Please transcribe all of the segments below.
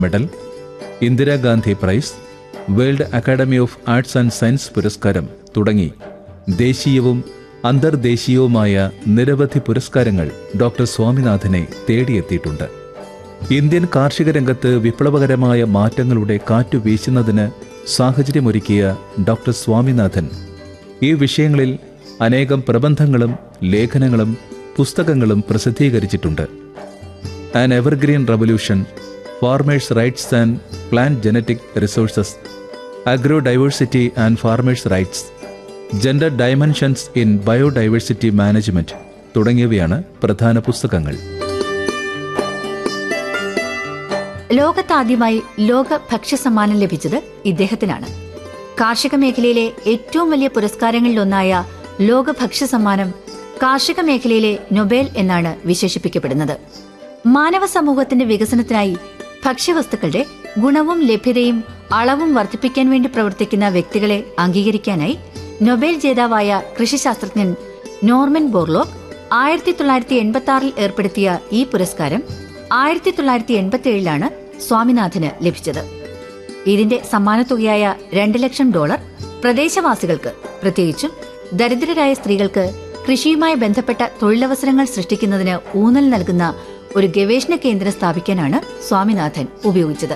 medal Indira Gandhi prize world academy of arts and science പുരസ്കാരം തുടങ്ങി ദേശീയവും അന്തർദേശീയവുമായ നിരവധി പുരസ്കാരങ്ങൾ ഡോക്ടർ സ്വാമിനാഥനെ തേടിയെത്തിയിട്ടുണ്ട് ഇന്ത്യൻ കാർഷിക രംഗത്ത് വിപ്ലവകരമായ മാറ്റങ്ങളുടെ കാറ്റു വീശുന്നതിന് സാഹചര്യമൊരുക്കിയ ഡോക്ടർ സ്വാമിനാഥൻ ഈ വിഷയങ്ങളിൽ അനേകം പ്രബന്ധങ്ങളും ലേഖനങ്ങളും പുസ്തകങ്ങളും പ്രസിദ്ധീകരിച്ചിട്ടുണ്ട് an evergreen revolution farmers rights and plant genetic resources agrobiodiversity and farmers rights gender dimensions in biodiversity management തുടങ്ങിയവയാണ് പ്രധാന പുസ്തകങ്ങൾ ലോകത്താദ്യമായി ലോക ഭക്ഷ്യസമ്മാനം ലഭിച്ചത് ഇദ്ദേഹത്തിനാണ് കാർഷിക മേഖലയിലെ ഏറ്റവും വലിയ പുരസ്കാരങ്ങളിലൊന്നായ ലോക ഭക്ഷ്യസമ്മാനം കാർഷിക മേഖലയിലെ നൊബേൽ എന്നാണ് വിശേഷിപ്പിക്കപ്പെടുന്നത് മാനവ സമൂഹത്തിന്റെ വികസനത്തിനായി ഭക്ഷ്യവസ്തുക്കളുടെ ഗുണവും ലഭ്യതയും അളവും വർദ്ധിപ്പിക്കാൻ വേണ്ടി പ്രവർത്തിക്കുന്ന വ്യക്തികളെ അംഗീകരിക്കാനായി നൊബേൽ ജേതാവായ കൃഷിശാസ്ത്രജ്ഞൻ നോർമൻ ബോർലോക്ക് ആയിരത്തി തൊള്ളായിരത്തി എൺപത്തി ആറിൽ ഏർപ്പെടുത്തിയ ഈ പുരസ്കാരം ആയിരത്തി തൊള്ളായിരത്തി എൺപത്തി ഏഴിലാണ് സ്വാമിനാഥന് ലഭിച്ചത് ഇതിന്റെ സമ്മാനത്തുകയായ രണ്ട് ലക്ഷം ഡോളർ പ്രദേശവാസികൾക്ക് പ്രത്യേകിച്ചും ദരിദ്രരായ സ്ത്രീകൾക്ക് കൃഷിയുമായി ബന്ധപ്പെട്ട തൊഴിലവസരങ്ങൾ സൃഷ്ടിക്കുന്നതിന് ഊന്നൽ നൽകുന്ന ഒരു ഗവേഷണ കേന്ദ്രം സ്ഥാപിക്കാനാണ് സ്വാമിനാഥൻ ഉപയോഗിച്ചത്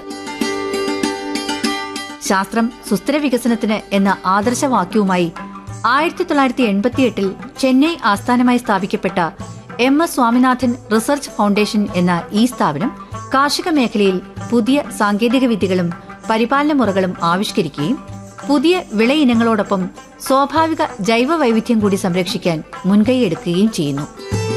ശാസ്ത്രം സുസ്ഥിര വികസനത്തിന് എന്ന ആദർശവാക്യവുമായി ആയിരത്തി തൊള്ളായിരത്തി എൺപത്തിയെട്ടിൽ ചെന്നൈ ആസ്ഥാനമായി സ്ഥാപിക്കപ്പെട്ട M S Swaminathan research foundation എന്ന ഈ സ്ഥാപനം കാർഷിക മേഖലയിൽ പുതിയ സാങ്കേതിക വിദ്യകളും പരിപാലന മുറകളും ആവിഷ്കരിക്കുകയും പുതിയ വിളയിനങ്ങളോടൊപ്പം സ്വാഭാവിക ജൈവ വൈവിധ്യം കൂടി സംരക്ഷിക്കാൻ മുൻകൈയെടുക്കുകയും ചെയ്യുന്നു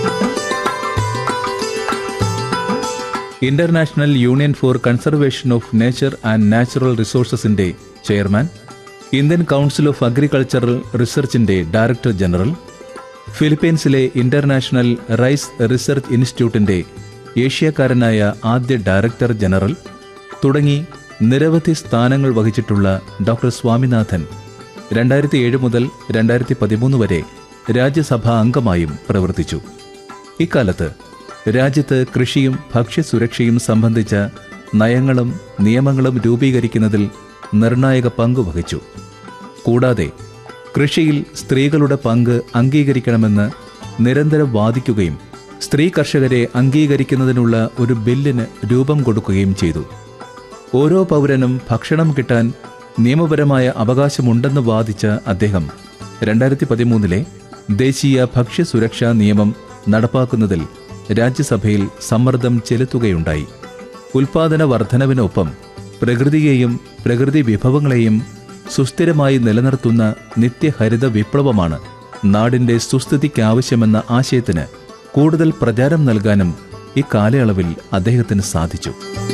international union for conservation of nature and natural റിസോഴ്സസിന്റെ chairman Indian council of agricultural റിസർച്ചിന്റെ ഡയറക്ടർ ജനറൽ ഫിലിപ്പീൻസിലെ ഇന്റർനാഷണൽ റൈസ് റിസർച്ച് ഇൻസ്റ്റിറ്റ്യൂട്ടിന്റെ ഏഷ്യക്കാരനായ ആദ്യ ഡയറക്ടർ ജനറൽ തുടങ്ങി നിരവധി സ്ഥാനങ്ങൾ വഹിച്ചിട്ടുള്ള ഡോക്ടർ സ്വാമിനാഥൻ രണ്ടായിരത്തി ഏഴ് മുതൽ രണ്ടായിരത്തി പതിമൂന്ന് വരെ രാജ്യസഭാ അംഗമായും പ്രവർത്തിച്ചു ഇക്കാലത്ത് രാജ്യത്ത് കൃഷിയും ഭക്ഷ്യസുരക്ഷയും സംബന്ധിച്ച നയങ്ങളും നിയമങ്ങളും രൂപീകരിക്കുന്നതിൽ നിർണായക പങ്ക് വഹിച്ചു കൂടാതെ കൃഷിയിൽ സ്ത്രീകളുടെ പങ്ക് അംഗീകരിക്കണമെന്ന് നിരന്തരം വാദിക്കുകയും സ്ത്രീ കർഷകരെ അംഗീകരിക്കുന്നതിനുള്ള ഒരു ബില്ലിന് രൂപം കൊടുക്കുകയും ചെയ്തു ഓരോ പൗരനും ഭക്ഷണം കിട്ടാൻ നിയമപരമായ അവകാശമുണ്ടെന്ന് വാദിച്ച അദ്ദേഹം രണ്ടായിരത്തി പതിമൂന്നിലെ ദേശീയ ഭക്ഷ്യസുരക്ഷാ നിയമം നടപ്പാക്കുന്നതിൽ രാജ്യസഭയിൽ സമ്മർദ്ദം ചെലുത്തുകയുണ്ടായി ഉൽപാദന വർധനവിനൊപ്പം പ്രകൃതിയെയും പ്രകൃതി വിഭവങ്ങളെയും സുസ്ഥിരമായി നിലനിർത്തുന്ന നിത്യഹരിത വിപ്ലവമാണ് നാടിന്റെ സുസ്ഥിതിക്കാവശ്യമെന്ന ആശയത്തിന് കൂടുതൽ പ്രചാരം നൽകാനും ഇക്കാലയളവിൽ അദ്ദേഹത്തിന് സാധിച്ചു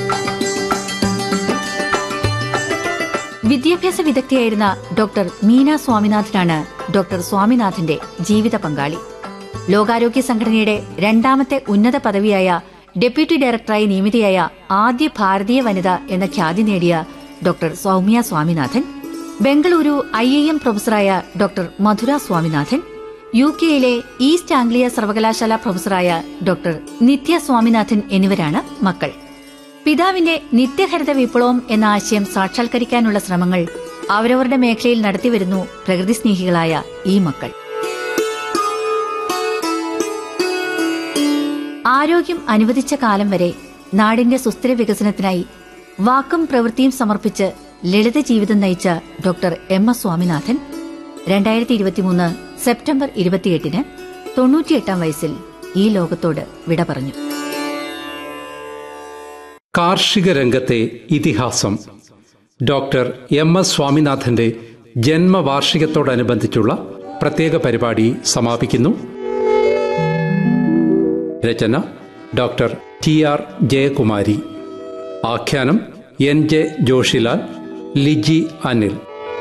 വിദ്യാഭ്യാസ വിദഗ്ധയായിരുന്ന ഡോക്ടർ മീന സ്വാമിനാഥനാണ് ഡോക്ടർ സ്വാമിനാഥന്റെ ജീവിത പങ്കാളി ലോകാരോഗ്യ സംഘടനയുടെ രണ്ടാമത്തെ ഉന്നത പദവിയായ ഡെപ്യൂട്ടി ഡയറക്ടറായി നിയമിതയായ ആദ്യ ഭാരതീയ വനിത എന്ന ഖ്യാതി നേടിയ doctor Soumya Swaminathan Bengaluru I I M പ്രൊഫസറായ ഡോക്ടർ മധുര സ്വാമിനാഥൻ യു കെയിലെ ഈസ്റ്റ് ആംഗ്ലിയ സർവകലാശാല പ്രൊഫസറായ ഡോക്ടർ നിത്യ സ്വാമിനാഥൻ എന്നിവരാണ് മക്കൾ പിതാവിന്റെ നിത്യഹരിത വിപ്ലവം എന്ന ആശയം സാക്ഷാത്കരിക്കാനുള്ള ശ്രമങ്ങൾ അവരവരുടെ മേഖലയിൽ നടത്തിവരുന്നു പ്രകൃതി സ്നേഹികളായ ഈ മക്കൾ ആരോഗ്യം അനുവദിച്ച കാലം വരെ നാടിന്റെ സുസ്ഥിര വികസനത്തിനായി വാക്കും പ്രവൃത്തിയും സമർപ്പിച്ച് ലളിത ജീവിതം നയിച്ച ഡോക്ടർ എം എസ് സ്വാമിനാഥൻ രണ്ടായിരത്തി ഇരുപത്തിമൂന്ന് സെപ്റ്റംബർ ഇരുപത്തിയെട്ടിന് തൊണ്ണൂറ്റിയെട്ടാം വയസ്സിൽ ഈ ലോകത്തോട് വിട പറഞ്ഞു കാർഷിക രംഗത്തെ ഇതിഹാസം ഡോക്ടർ എം എസ് സ്വാമിനാഥന്റെ ജന്മവാർഷികത്തോടനുബന്ധിച്ചുള്ള പ്രത്യേക പരിപാടി സമാപിക്കുന്നു രചന ഡോക്ടർ ടി ആർ ജയകുമാരി ആഖ്യാനം എൻ ജെ ജോഷിലാൽ ലിജി അനിൽ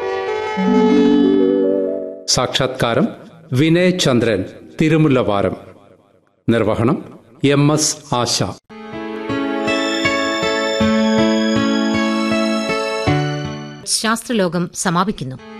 സാക്ഷാത്കാരം വിനയ് ചന്ദ്രൻ തിരുമുല്ലവാരം നിർവഹണം എം എസ് ആശ ശാസ്ത്രലോകം സമാപിക്കുന്നു